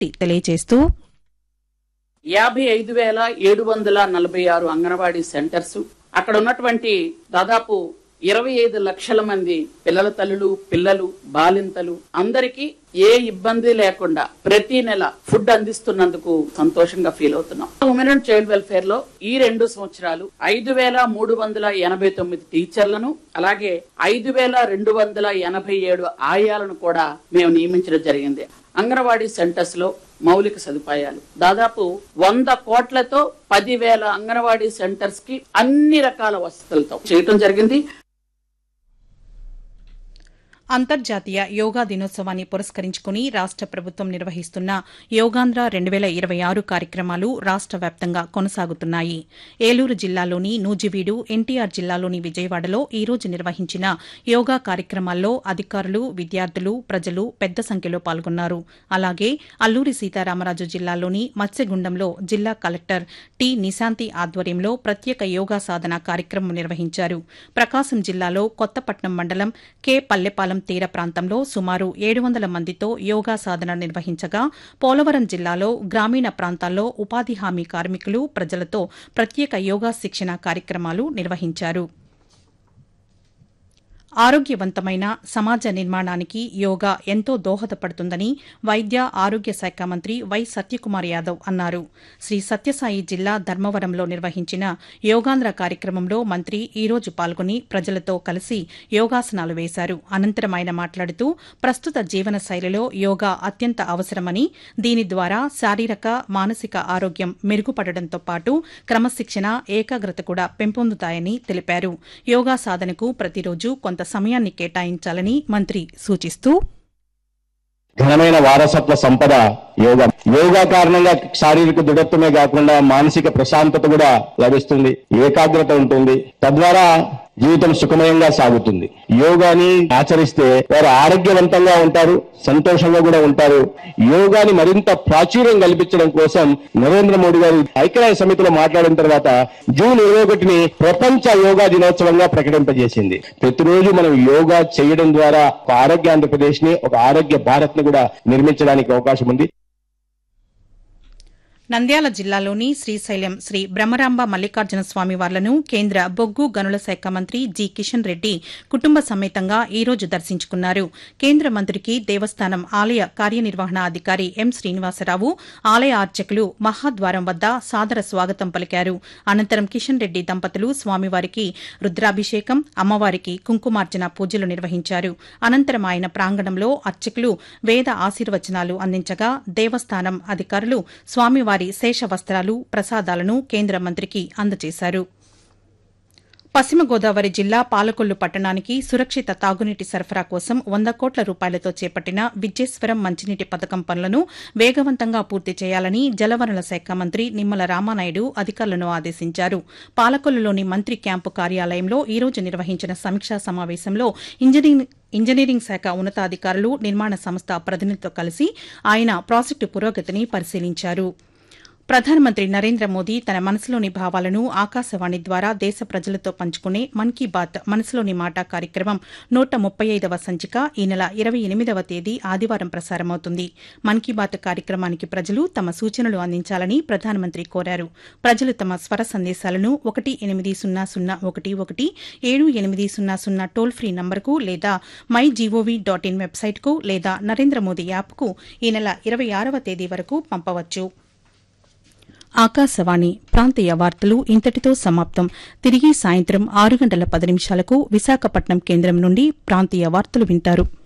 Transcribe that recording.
తెలియజేస్తూ యాభై ఐదు వేల ఏడు వందల నలభై ఆరు అంగన్వాడీ సెంటర్స్ అక్కడ ఉన్నటువంటి దాదాపు ఇరవై ఐదు లక్షల మంది పిల్లల తల్లులు పిల్లలు బాలింతలు అందరికీ ఏ ఇబ్బంది లేకుండా ప్రతి నెల ఫుడ్ అందిస్తున్నందుకు సంతోషంగా ఫీల్ అవుతున్నాం ఉమెన్ అండ్ చైల్డ్ వెల్ఫేర్ లో ఈ రెండు సంవత్సరాలు ఐదు వేల మూడు వందల ఎనభై తొమ్మిది టీచర్లను అలాగే ఐదు వేల రెండు వందల ఎనభై ఏడు ఆయాలను కూడా మేము నియమించడం జరిగింది అంగన్వాడీ సెంటర్స్ లో మౌలిక సదుపాయాలు దాదాపు వంద కోట్లతో పదివేల అంగన్వాడీ సెంటర్స్ కి అన్ని రకాల వసతులతో చేయటం జరిగింది అంతర్జాతీయ యోగా దినోత్సవాన్ని పురస్కరించుకుని రాష్ట ప్రభుత్వం నిర్వహిస్తున్న యోగాంధ్ర రెండు వేల ఇరవై ఆరు కార్యక్రమాలు రాష్ట వ్యాప్తంగా కొనసాగుతున్నాయి ఏలూరు జిల్లాలోని నూజివీడు ఎన్టీఆర్ జిల్లాలోని విజయవాడలో ఈ రోజు నిర్వహించిన యోగా కార్యక్రమాల్లో అధికారులు విద్యార్థులు ప్రజలు పెద్ద సంఖ్యలో పాల్గొన్నారు అలాగే అల్లూరి సీతారామరాజు జిల్లాలోని మత్స్యగుండంలో జిల్లా కలెక్టర్ టి నిశాంతి ఆధ్వర్యంలో ప్రత్యేక యోగా సాధన కార్యక్రమం నిర్వహించారు ప్రకాశం జిల్లాలో కొత్తపట్నం మండలం కె పల్లెపాలెం తీర ప్రాంతంలో సుమారు ఏడు వందల మందితో యోగా సాధన నిర్వహించగా పోలవరం జిల్లాలో గ్రామీణ ప్రాంతాల్లో ఉపాధి హామీ కార్మికులు ప్రజలతో ప్రత్యేక యోగా శిక్షణ కార్యక్రమాలు నిర్వహించారు ఆరోగ్యవంతమైన సమాజ నిర్మాణానికి యోగా ఎంతో దోహదపడుతుందని వైద్య ఆరోగ్య శాఖ మంత్రి వై సత్యకుమార్ యాదవ్ అన్నారు శ్రీ సత్యసాయి జిల్లా ధర్మవరంలో నిర్వహించిన యోగాంధ్ర కార్యక్రమంలో మంత్రి ఈ రోజు పాల్గొని ప్రజలతో కలిసి యోగాసనాలు వేశారు అనంతరం ఆయన మాట్లాడుతూ ప్రస్తుత జీవన శైలిలో యోగా అత్యంత అవసరమని దీని ద్వారా శారీరక మానసిక ఆరోగ్యం మెరుగుపడడంతో పాటు క్రమశిక్షణ ఏకాగ్రత కూడా పెంపొందుతాయని తెలిపారు యోగా సాధనకు ప్రతిరోజు కొంత సమయాన్ని కేటాయించాలని మంత్రి సూచిస్తూ ఘనమైన వారసత్వ సంపద యోగా యోగా కారణంగా శారీరక దృఢత్వమే కాకుండా మానసిక ప్రశాంతత కూడా లభిస్తుంది ఏకాగ్రత ఉంటుంది తద్వారా జీవితం సుఖమయంగా సాగుతుంది యోగాని ఆచరిస్తే వారు ఆరోగ్యవంతంగా ఉంటారు సంతోషంగా కూడా ఉంటారు యోగాని మరింత ప్రాచుర్యం కల్పించడం కోసం నరేంద్ర మోడీ గారు ఐక్యరాజ్య సమితిలో మాట్లాడిన తర్వాత జూన్ ఇరవై ఒకటిని ప్రపంచ యోగా దినోత్సవంగా ప్రకటింపజేసింది ప్రతిరోజు మనం యోగా చేయడం ద్వారా ఒక ఆరోగ్య ఆంధ్రప్రదేశ్ ని ఒక ఆరోగ్య భారత్ ని కూడా నిర్మించడానికి అవకాశం ఉంది నంద్యాల జిల్లాలోని శ్రీశైలం శ్రీ బ్రహ్మరాంబ మల్లికార్జున స్వామి వార్లను కేంద్ర బొగ్గు గనుల శాఖ మంత్రి జి కిషన్ రెడ్డి కుటుంబ సమేతంగా ఈ రోజు దర్శించుకున్నారు కేంద్ర మంత్రికి దేవస్థానం ఆలయ కార్యనిర్వహణ అధికారి ఎం శ్రీనివాసరావు ఆలయ అర్చకులు మహాద్వారం వద్ద సాదర స్వాగతం పలికారు అనంతరం కిషన్ రెడ్డి దంపతులు స్వామివారికి రుద్రాభిషేకం అమ్మవారికి కుంకుమార్చన పూజలు నిర్వహించారు అనంతరం ఆయన ప్రాంగణంలో అర్చకులు వేద ఆశీర్వచనాలు అందించగా దేవస్థానం అధికారులు స్వామివారి శేష వస్త్రాలు ప్రసాదాలను కేంద్ర మంత్రికి అందజేశారు పశ్చిమ గోదావరి జిల్లా పాలకొల్లు పట్టణానికి సురక్షిత తాగునీటి సరఫరా కోసం వంద కోట్ల రూపాయలతో చేపట్టిన విద్యేశ్వరం మంచినీటి పథకం పనులను వేగవంతంగా పూర్తి చేయాలని జలవనరుల శాఖ మంత్రి నిమ్మల రామానాయుడు అధికారులను ఆదేశించారు పాలకొల్లులోని మంత్రి క్యాంపు కార్యాలయంలో ఈ రోజు నిర్వహించిన సమీక్షా సమావేశంలో ఇంజనీరింగ్ ఇంజనీరింగ్ శాఖ ఉన్నతాధికారులు నిర్మాణ సంస్థ ప్రతినిధులతో కలిసి ఆయన ప్రాజెక్టు పురోగతిని పరిశీలించారు ప్రధానమంత్రి నరేంద్ర మోదీ తన మనసులోని భావాలను ఆకాశవాణి ద్వారా దేశ ప్రజలతో పంచుకునే మన్ కీ బాత్ మనసులోని మాట కార్యక్రమం నూట ముప్పై ఐదవ సంచిక ఈ నెల ఇరవై ఎనిమిదవ తేదీ ఆదివారం ప్రసారమవుతుంది మన్ కీ బాత్ కార్యక్రమానికి ప్రజలు తమ సూచనలు అందించాలని ప్రధానమంత్రి కోరారు ప్రజలు తమ స్వర సందేశాలను ఒకటి ఎనిమిది సున్నా సున్నా ఒకటి ఒకటి ఏడు ఎనిమిది సున్నా సున్నా టోల్ ఫ్రీ నంబర్కు లేదా మై జీఓవీ డాట్ ఇన్ వెబ్సైట్కు లేదా నరేంద్ర మోదీ యాప్కు ఈ నెల ఇరవై ఆరవ తేదీ వరకు పంపవచ్చు ఆకాశవాణి ప్రాంతీయ వార్తలు ఇంతటితో సమాప్తం తిరిగి సాయంత్రం ఆరు గంటల పది నిమిషాలకు విశాఖపట్నం కేంద్రం నుండి ప్రాంతీయ వార్తలు వింటారు